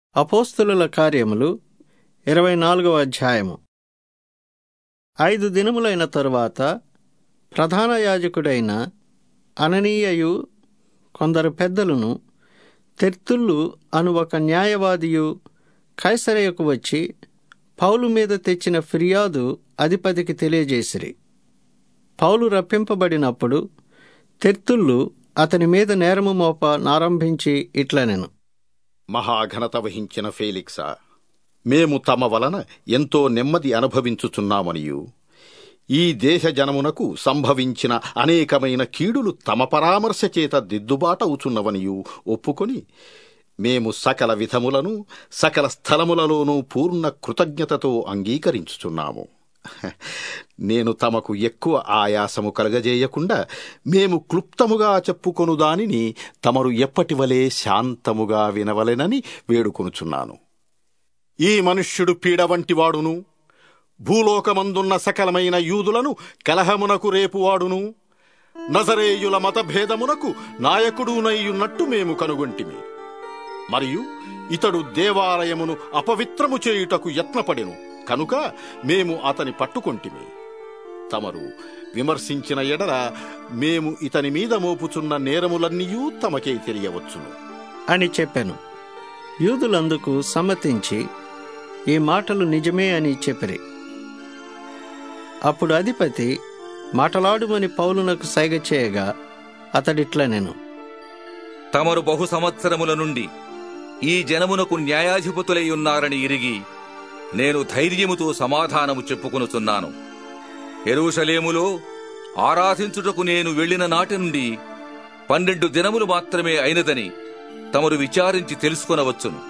అపోస్తులుల కార్యములు ఇరవై నాలుగవ అధ్యాయము ఐదు దినములైన తరువాత ప్రధాన యాజకుడైన అననీయయు కొందరు పెద్దలను తెర్తుళ్ళు అను ఒక న్యాయవాదియు కైసరయకు వచ్చి పౌలు మీద తెచ్చిన ఫిర్యాదు అధిపతికి తెలియజేసిరి పౌలు రప్పింపబడినప్పుడు తెర్తుళ్ళు అతని మీద నేరము మోప నారంభించి ఇట్లనెను మహాఘనత వహించిన ఫేలిక్సా మేము తమ వలన ఎంతో నెమ్మది అనుభవించుచున్నామనియు ఈ దేశ జనమునకు సంభవించిన అనేకమైన కీడులు తమ పరామర్శ చేత దిద్దుబాటవుచున్నవనియు ఒప్పుకొని మేము సకల విధములను సకల స్థలములలోనూ పూర్ణ కృతజ్ఞతతో అంగీకరించుచున్నాము నేను తమకు ఎక్కువ ఆయాసము కలగజేయకుండా మేము క్లుప్తముగా చెప్పుకొను దానిని తమరు ఎప్పటివలే శాంతముగా వినవలెనని వేడుకొనుచున్నాను ఈ మనుష్యుడు పీడ వంటివాడును భూలోకమందున్న సకలమైన యూదులను కలహమునకు రేపువాడును నజరేయుల మతభేదమునకు నాయకుడునయ్యున్నట్టు మేము కనుగొంటిమి మరియు ఇతడు దేవాలయమును అపవిత్రము చేయుటకు యత్నపడెను కనుక మేము అతని పట్టుకొంటిమి తమరు విమర్శించిన ఎడల మేము ఇతని మీద మోపుచున్న నేరములన్నీయూ తమకే తెలియవచ్చును అని చెప్పాను యూదులందుకు సమ్మతించి ఈ మాటలు నిజమే అని చెప్పిరి అప్పుడు అధిపతి మాటలాడుమని పౌలునకు సైగ చేయగా అతడిట్లా నేను తమరు బహు సంవత్సరముల నుండి ఈ జనమునకు న్యాయాధిపతులై ఉన్నారని ఇరిగి నేను ధైర్యముతో సమాధానము చెప్పుకొనుచున్నాను ఎరుషలేములో ఆరాధించుటకు నేను వెళ్లిన నాటి నుండి పన్నెండు దినములు మాత్రమే అయినదని తమరు విచారించి తెలుసుకొనవచ్చును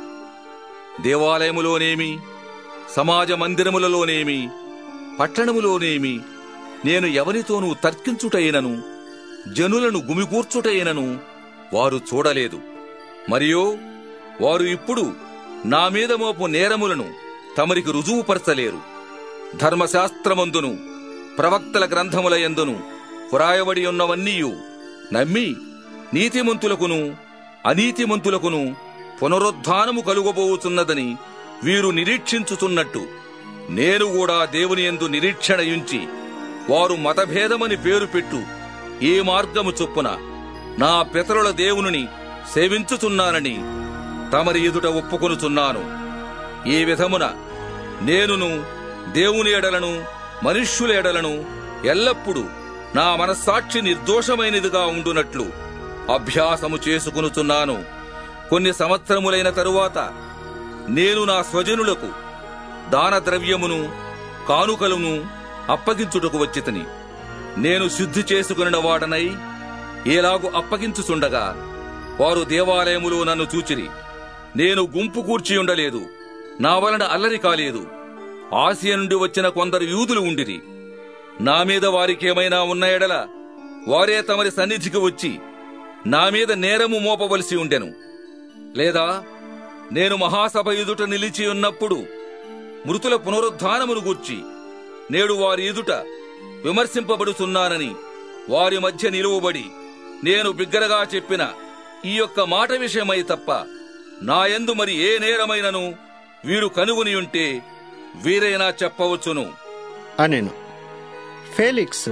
దేవాలయములోనేమి సమాజ మందిరములలోనేమి పట్టణములోనేమి నేను ఎవరితోనూ తర్కించుటైనను జనులను గుమిగూర్చుటైనను వారు చూడలేదు మరియు వారు ఇప్పుడు నా మీద మోపు నేరములను తమరికి రుజువుపరచలేరు ధర్మశాస్త్రమందును ప్రవక్తల గ్రంథముల యందును వ్రాయబడి ఉన్నవన్నీయు నమ్మి నీతిమంతులకును అనీతిమంతులకును పునరుద్ధానము కలుగబోవుచున్నదని వీరు నిరీక్షించుతున్నట్టు నేను కూడా దేవుని యందు నిరీక్షణయుంచి వారు మతభేదమని పేరు పెట్టు ఈ మార్గము చొప్పున నా పితరుల దేవుని సేవించుచున్నానని తమరి ఎదుట ఒప్పుకొనుచున్నాను ఈ విధమున నేనును దేవుని ఎడలను మనుష్యుల ఎడలను ఎల్లప్పుడూ నా మనస్సాక్షి నిర్దోషమైనదిగా ఉండునట్లు అభ్యాసము చేసుకునుచున్నాను కొన్ని సంవత్సరములైన తరువాత నేను నా స్వజనులకు దాన ద్రవ్యమును కానుకలను అప్పగించుటకు వచ్చితని నేను శుద్ధి చేసుకున్న వాడనై ఏలాగు అప్పగించుచుండగా వారు దేవాలయములో నన్ను చూచిరి నేను గుంపు కూర్చి ఉండలేదు నా వలన అల్లరి కాలేదు ఆసియా నుండి వచ్చిన కొందరు యూదులు ఉండిరి నా మీద వారికేమైనా ఉన్న ఎడల వారే తమరి సన్నిధికి వచ్చి నా మీద నేరము మోపవలసి ఉండెను లేదా నేను మహాసభ ఎదుట నిలిచి ఉన్నప్పుడు మృతుల పునరుద్ధానమును గూర్చి నేడు వారి ఎదుట విమర్శింపబడుతున్నానని వారి మధ్య నిలువబడి నేను బిగ్గరగా చెప్పిన ఈ యొక్క మాట విషయమై తప్ప నాయందు మరి ఏ నేరమైనను వీరు కనుగొని ఉంటే వీరైనా చెప్పవచ్చును అనెను ఫేలిక్స్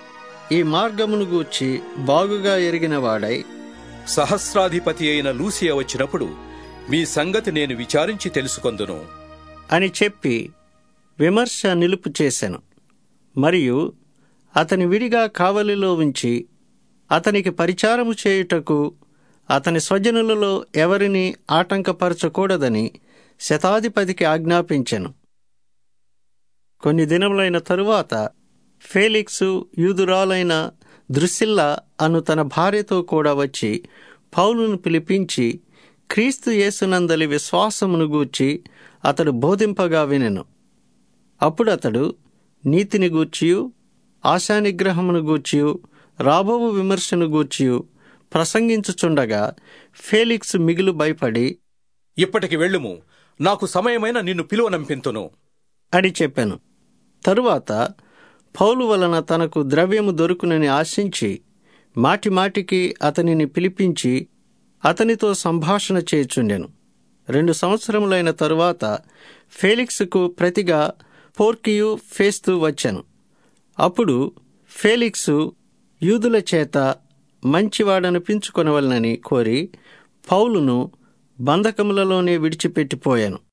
ఈ మార్గమును గూర్చి బాగుగా ఎరిగిన వాడై సహస్రాధిపతి అయిన లూసియా వచ్చినప్పుడు మీ సంగతి నేను విచారించి తెలుసుకొందును అని చెప్పి విమర్శ నిలుపు చేశాను మరియు అతని విడిగా కావలిలో ఉంచి అతనికి పరిచారము చేయుటకు అతని స్వజనులలో ఎవరిని ఆటంకపరచకూడదని శతాధిపతికి ఆజ్ఞాపించెను కొన్ని దినములైన తరువాత ఫేలిక్సు యూదురాలైన దృసిల్లా అను తన భార్యతో కూడా వచ్చి పౌలును పిలిపించి క్రీస్తు యేసునందలి విశ్వాసమును గూర్చి అతడు బోధింపగా వినెను అప్పుడు అతడు నీతిని గూర్చియు ఆశానిగ్రహమును గూర్చియు రాబోవు విమర్శను గూర్చియు ప్రసంగించుచుండగా ఫేలిక్స్ మిగులు భయపడి ఇప్పటికి వెళ్ళుము నాకు సమయమైన నిన్ను పిలువనంపింతును అని చెప్పాను తరువాత పౌలు వలన తనకు ద్రవ్యము దొరుకునని ఆశించి మాటిమాటికి అతనిని పిలిపించి అతనితో సంభాషణ చేయుచుండెను రెండు సంవత్సరములైన తరువాత ఫేలిక్స్కు ప్రతిగా పోర్కియు ఫేస్తూ వచ్చాను అప్పుడు ఫేలిక్సు యూదుల చేత మంచివాడనిపించుకొనవలనని కోరి పౌలును బంధకములలోనే విడిచిపెట్టిపోయాను